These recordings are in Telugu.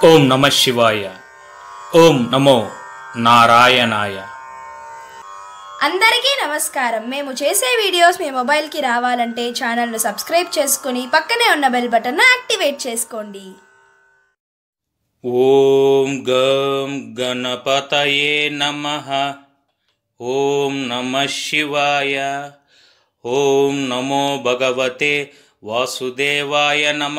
ఓం నమ శివాయ ఓం నమో నారాయణాయ అందరికీ నమస్కారం మేము చేసే వీడియోస్ మీ మొబైల్కి రావాలంటే ఛానల్ను సబ్స్క్రైబ్ చేసుకుని పక్కనే ఉన్న బెల్ బటన్ను యాక్టివేట్ చేసుకోండి ఓం గం గణపతయే నమ ఓం నమ శివాయ ఓం నమో భగవతే వాసుదేవాయ నమ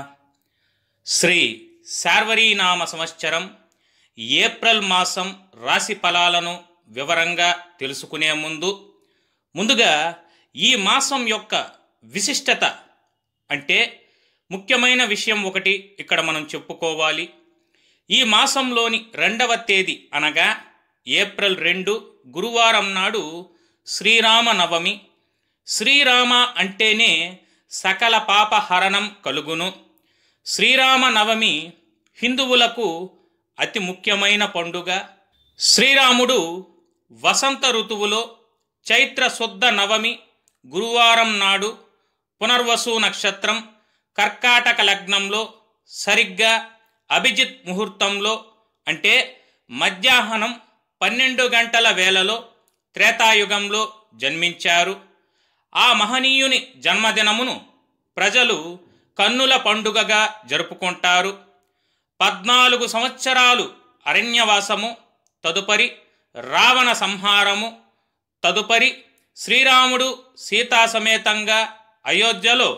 శ్రీ శార్వరీనామ సంవత్సరం ఏప్రిల్ మాసం రాశి ఫలాలను వివరంగా తెలుసుకునే ముందు ముందుగా ఈ మాసం యొక్క విశిష్టత అంటే ముఖ్యమైన విషయం ఒకటి ఇక్కడ మనం చెప్పుకోవాలి ఈ మాసంలోని రెండవ తేదీ అనగా ఏప్రిల్ రెండు గురువారం నాడు శ్రీరామ నవమి శ్రీరామ అంటేనే సకల పాపహరణం కలుగును శ్రీరామ నవమి హిందువులకు అతి ముఖ్యమైన పండుగ శ్రీరాముడు వసంత ఋతువులో చైత్ర శుద్ధ నవమి గురువారం నాడు పునర్వసు నక్షత్రం కర్కాటక లగ్నంలో సరిగ్గా అభిజిత్ ముహూర్తంలో అంటే మధ్యాహ్నం పన్నెండు గంటల వేళలో త్రేతాయుగంలో జన్మించారు ఆ మహనీయుని జన్మదినమును ప్రజలు కన్నుల పండుగగా జరుపుకుంటారు పద్నాలుగు సంవత్సరాలు అరణ్యవాసము తదుపరి రావణ సంహారము తదుపరి శ్రీరాముడు సీతా సమేతంగా అయోధ్యలో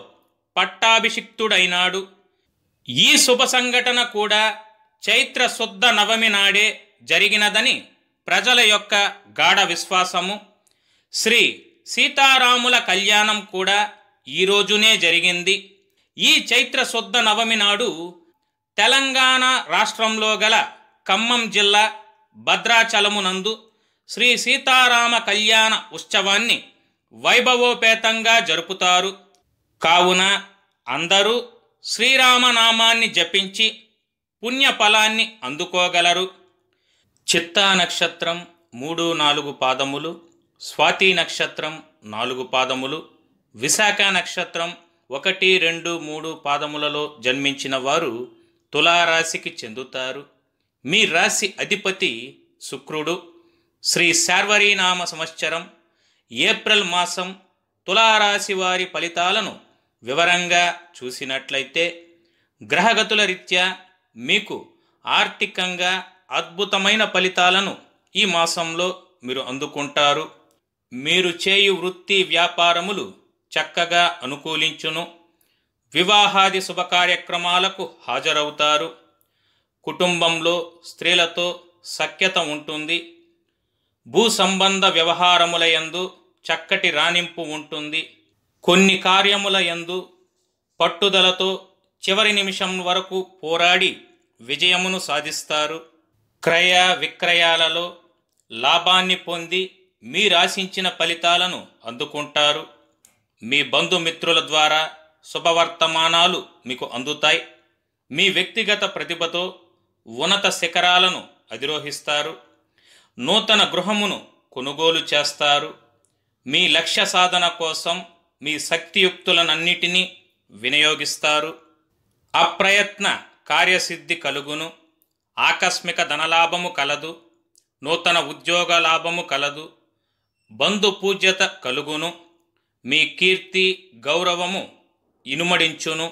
పట్టాభిషిక్తుడైనాడు ఈ శుభ సంఘటన కూడా చైత్ర శుద్ధ నవమి నాడే జరిగినదని ప్రజల యొక్క గాఢ విశ్వాసము శ్రీ సీతారాముల కళ్యాణం కూడా ఈ రోజునే జరిగింది ఈ చైత్ర శుద్ధ నవమి నాడు తెలంగాణ రాష్ట్రంలో గల ఖమ్మం జిల్లా భద్రాచలమునందు శ్రీ సీతారామ కళ్యాణ ఉత్సవాన్ని వైభవోపేతంగా జరుపుతారు కావున అందరూ శ్రీరామనామాన్ని జపించి పుణ్యఫలాన్ని అందుకోగలరు చిత్తా నక్షత్రం మూడు నాలుగు పాదములు స్వాతి నక్షత్రం నాలుగు పాదములు విశాఖ నక్షత్రం ఒకటి రెండు మూడు పాదములలో జన్మించిన వారు తులారాశికి చెందుతారు మీ రాశి అధిపతి శుక్రుడు శ్రీ శార్వరీనామ సంవత్సరం ఏప్రిల్ మాసం తులారాశి వారి ఫలితాలను వివరంగా చూసినట్లయితే గ్రహగతుల రీత్యా మీకు ఆర్థికంగా అద్భుతమైన ఫలితాలను ఈ మాసంలో మీరు అందుకుంటారు మీరు చేయు వృత్తి వ్యాపారములు చక్కగా అనుకూలించును వివాహాది శుభకార్యక్రమాలకు హాజరవుతారు కుటుంబంలో స్త్రీలతో సఖ్యత ఉంటుంది భూ సంబంధ వ్యవహారముల యందు చక్కటి రాణింపు ఉంటుంది కొన్ని కార్యముల యందు పట్టుదలతో చివరి నిమిషం వరకు పోరాడి విజయమును సాధిస్తారు క్రయ విక్రయాలలో లాభాన్ని పొంది మీరాశించిన ఫలితాలను అందుకుంటారు మీ బంధుమిత్రుల ద్వారా శుభవర్తమానాలు మీకు అందుతాయి మీ వ్యక్తిగత ప్రతిభతో ఉన్నత శిఖరాలను అధిరోహిస్తారు నూతన గృహమును కొనుగోలు చేస్తారు మీ లక్ష్య సాధన కోసం మీ శక్తియుక్తులనన్నిటినీ వినియోగిస్తారు అప్రయత్న కార్యసిద్ధి కలుగును ఆకస్మిక ధనలాభము కలదు నూతన ఉద్యోగ లాభము కలదు బంధు పూజ్యత కలుగును మీ కీర్తి గౌరవము ఇనుమడించును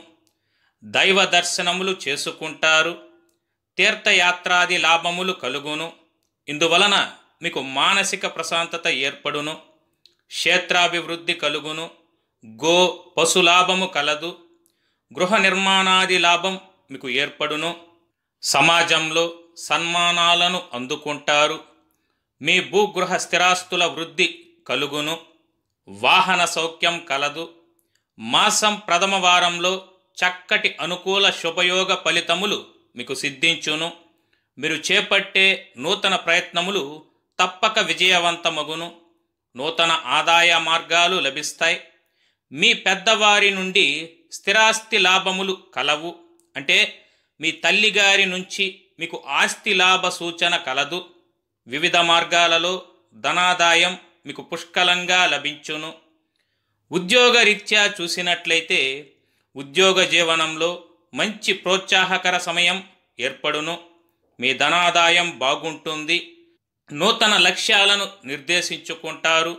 దైవ దర్శనములు చేసుకుంటారు తీర్థయాత్రాది లాభములు కలుగును ఇందువలన మీకు మానసిక ప్రశాంతత ఏర్పడును క్షేత్రాభివృద్ధి కలుగును గో పశులాభము కలదు గృహ నిర్మాణాది లాభం మీకు ఏర్పడును సమాజంలో సన్మానాలను అందుకుంటారు మీ భూగృహ స్థిరాస్తుల వృద్ధి కలుగును వాహన సౌఖ్యం కలదు మాసం ప్రథమ వారంలో చక్కటి అనుకూల శుభయోగ ఫలితములు మీకు సిద్ధించును మీరు చేపట్టే నూతన ప్రయత్నములు తప్పక విజయవంతమగును నూతన ఆదాయ మార్గాలు లభిస్తాయి మీ పెద్దవారి నుండి స్థిరాస్తి లాభములు కలవు అంటే మీ తల్లిగారి నుంచి మీకు ఆస్తి లాభ సూచన కలదు వివిధ మార్గాలలో ధనాదాయం మీకు పుష్కలంగా లభించును ఉద్యోగరీత్యా చూసినట్లయితే ఉద్యోగ జీవనంలో మంచి ప్రోత్సాహకర సమయం ఏర్పడును మీ ధనాదాయం బాగుంటుంది నూతన లక్ష్యాలను నిర్దేశించుకుంటారు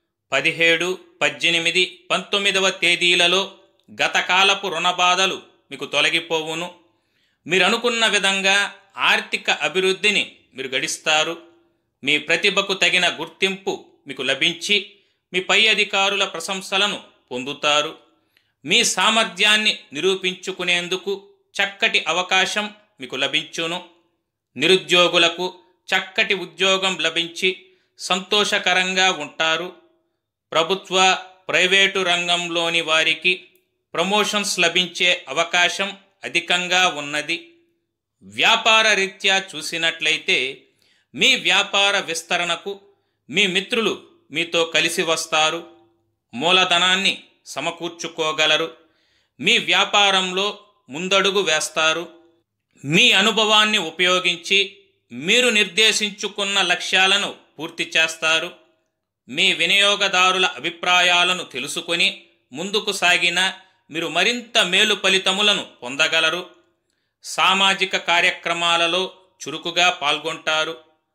పదిహేడు పద్దెనిమిది పంతొమ్మిదవ తేదీలలో గతకాలపు రుణబాధలు మీకు తొలగిపోవును మీరు అనుకున్న విధంగా ఆర్థిక అభివృద్ధిని మీరు గడిస్తారు మీ ప్రతిభకు తగిన గుర్తింపు మీకు లభించి మీ పై అధికారుల ప్రశంసలను పొందుతారు మీ సామర్థ్యాన్ని నిరూపించుకునేందుకు చక్కటి అవకాశం మీకు లభించును నిరుద్యోగులకు చక్కటి ఉద్యోగం లభించి సంతోషకరంగా ఉంటారు ప్రభుత్వ ప్రైవేటు రంగంలోని వారికి ప్రమోషన్స్ లభించే అవకాశం అధికంగా ఉన్నది వ్యాపార రీత్యా చూసినట్లయితే మీ వ్యాపార విస్తరణకు మీ మిత్రులు మీతో కలిసి వస్తారు మూలధనాన్ని సమకూర్చుకోగలరు మీ వ్యాపారంలో ముందడుగు వేస్తారు మీ అనుభవాన్ని ఉపయోగించి మీరు నిర్దేశించుకున్న లక్ష్యాలను పూర్తి చేస్తారు మీ వినియోగదారుల అభిప్రాయాలను తెలుసుకొని ముందుకు సాగిన మీరు మరింత మేలు ఫలితములను పొందగలరు సామాజిక కార్యక్రమాలలో చురుకుగా పాల్గొంటారు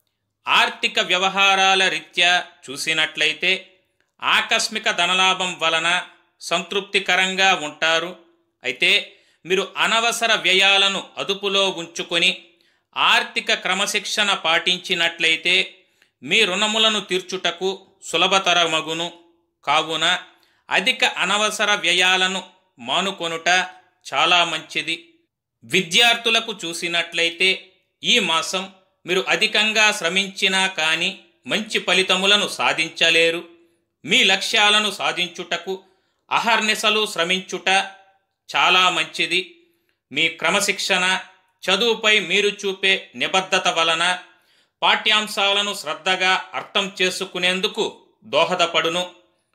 ఆర్థిక వ్యవహారాల రీత్యా చూసినట్లయితే ఆకస్మిక ధనలాభం వలన సంతృప్తికరంగా ఉంటారు అయితే మీరు అనవసర వ్యయాలను అదుపులో ఉంచుకొని ఆర్థిక క్రమశిక్షణ పాటించినట్లయితే మీ రుణములను తీర్చుటకు సులభతరమగును కావున అధిక అనవసర వ్యయాలను మానుకొనుట చాలా మంచిది విద్యార్థులకు చూసినట్లయితే ఈ మాసం మీరు అధికంగా శ్రమించినా కానీ మంచి ఫలితములను సాధించలేరు మీ లక్ష్యాలను సాధించుటకు అహర్నిశలు శ్రమించుట చాలా మంచిది మీ క్రమశిక్షణ చదువుపై మీరు చూపే నిబద్ధత వలన పాఠ్యాంశాలను శ్రద్ధగా అర్థం చేసుకునేందుకు దోహదపడును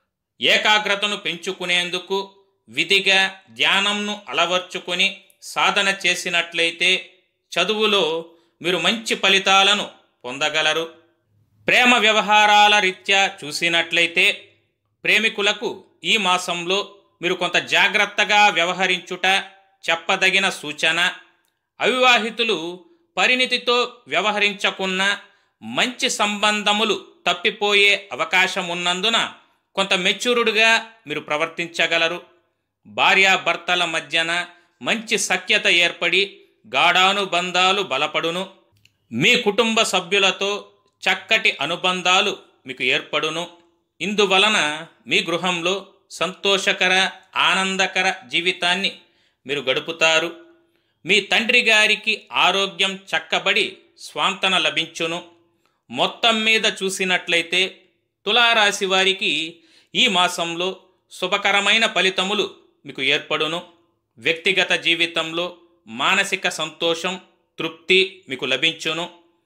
ఏకాగ్రతను పెంచుకునేందుకు విధిగా ధ్యానంను అలవర్చుకొని సాధన చేసినట్లయితే చదువులో మీరు మంచి ఫలితాలను పొందగలరు ప్రేమ వ్యవహారాల రీత్యా చూసినట్లయితే ప్రేమికులకు ఈ మాసంలో మీరు కొంత జాగ్రత్తగా వ్యవహరించుట చెప్పదగిన సూచన అవివాహితులు పరిణితితో వ్యవహరించకున్న మంచి సంబంధములు తప్పిపోయే అవకాశం ఉన్నందున కొంత మెచ్యూరుడుగా మీరు ప్రవర్తించగలరు భార్యాభర్తల మధ్యన మంచి సఖ్యత ఏర్పడి గాఢానుబంధాలు బలపడును మీ కుటుంబ సభ్యులతో చక్కటి అనుబంధాలు మీకు ఏర్పడును ఇందువలన మీ గృహంలో సంతోషకర ఆనందకర జీవితాన్ని మీరు గడుపుతారు మీ తండ్రి గారికి ఆరోగ్యం చక్కబడి స్వాంతన లభించును మొత్తం మీద చూసినట్లయితే తులారాశి వారికి ఈ మాసంలో శుభకరమైన ఫలితములు మీకు ఏర్పడును వ్యక్తిగత జీవితంలో మానసిక సంతోషం తృప్తి మీకు లభించును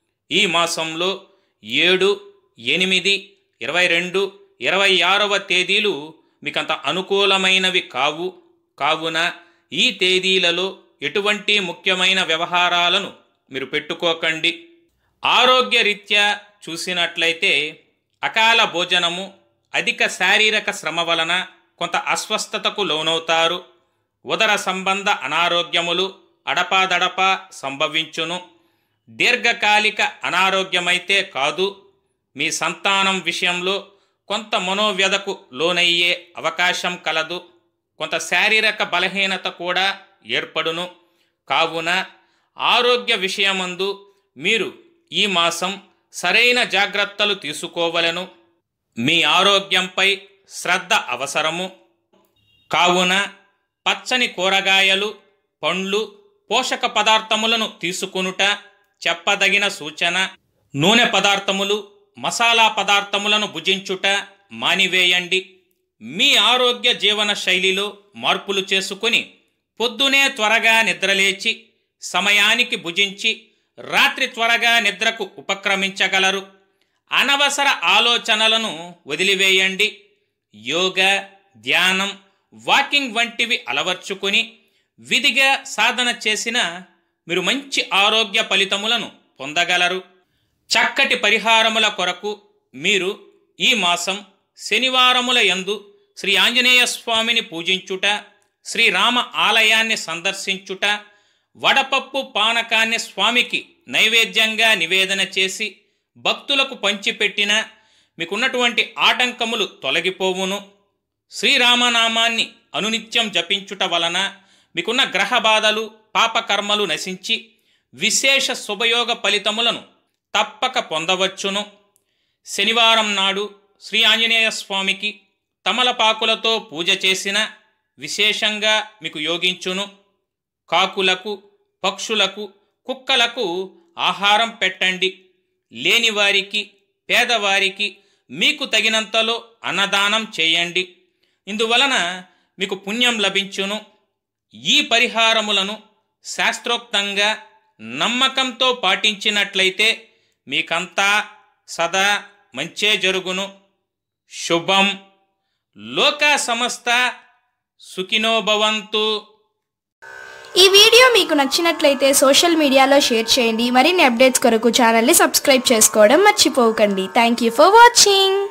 ఈ మాసంలో ఏడు ఎనిమిది ఇరవై రెండు ఇరవై ఆరవ తేదీలు మీకంత అనుకూలమైనవి కావు కావున ఈ తేదీలలో ఎటువంటి ముఖ్యమైన వ్యవహారాలను మీరు పెట్టుకోకండి ఆరోగ్యరీత్యా చూసినట్లయితే అకాల భోజనము అధిక శారీరక శ్రమ వలన కొంత అస్వస్థతకు లోనవుతారు ఉదర సంబంధ అనారోగ్యములు అడపాదడపా సంభవించును దీర్ఘకాలిక అనారోగ్యమైతే కాదు మీ సంతానం విషయంలో కొంత మనోవ్యధకు లోనయ్యే అవకాశం కలదు కొంత శారీరక బలహీనత కూడా ఏర్పడును కావున ఆరోగ్య విషయమందు మీరు ఈ మాసం సరైన జాగ్రత్తలు తీసుకోవలను మీ ఆరోగ్యంపై శ్రద్ధ అవసరము కావున పచ్చని కూరగాయలు పండ్లు పోషక పదార్థములను తీసుకునుట చెప్పదగిన సూచన నూనె పదార్థములు మసాలా పదార్థములను భుజించుట మానివేయండి మీ ఆరోగ్య జీవన శైలిలో మార్పులు చేసుకుని పొద్దునే త్వరగా నిద్రలేచి సమయానికి భుజించి రాత్రి త్వరగా నిద్రకు ఉపక్రమించగలరు అనవసర ఆలోచనలను వదిలివేయండి యోగా ధ్యానం వాకింగ్ వంటివి అలవర్చుకొని విధిగా సాధన చేసిన మీరు మంచి ఆరోగ్య ఫలితములను పొందగలరు చక్కటి పరిహారముల కొరకు మీరు ఈ మాసం శనివారముల యందు శ్రీ ఆంజనేయ స్వామిని పూజించుట శ్రీరామ ఆలయాన్ని సందర్శించుట వడపప్పు పానకాన్ని స్వామికి నైవేద్యంగా నివేదన చేసి భక్తులకు పంచిపెట్టిన మీకున్నటువంటి ఆటంకములు తొలగిపోవును శ్రీరామనామాన్ని అనునిత్యం జపించుట వలన మీకున్న గ్రహ బాధలు పాపకర్మలు నశించి విశేష శుభయోగ ఫలితములను తప్పక పొందవచ్చును శనివారం నాడు శ్రీ ఆంజనేయ స్వామికి తమలపాకులతో పూజ చేసిన విశేషంగా మీకు యోగించును కాకులకు పక్షులకు కుక్కలకు ఆహారం పెట్టండి లేనివారికి పేదవారికి మీకు తగినంతలో అన్నదానం చేయండి ఇందువలన మీకు పుణ్యం లభించును ఈ పరిహారములను శాస్త్రోక్తంగా నమ్మకంతో పాటించినట్లయితే మీకంతా సదా మంచే జరుగును శుభం లోక సమస్త సుఖినో భవంతు ఈ వీడియో మీకు నచ్చినట్లయితే సోషల్ మీడియాలో షేర్ చేయండి మరిన్ని అప్డేట్స్ కొరకు ఛానల్ని సబ్స్క్రైబ్ చేసుకోవడం మర్చిపోకండి థ్యాంక్ యూ ఫర్ వాచింగ్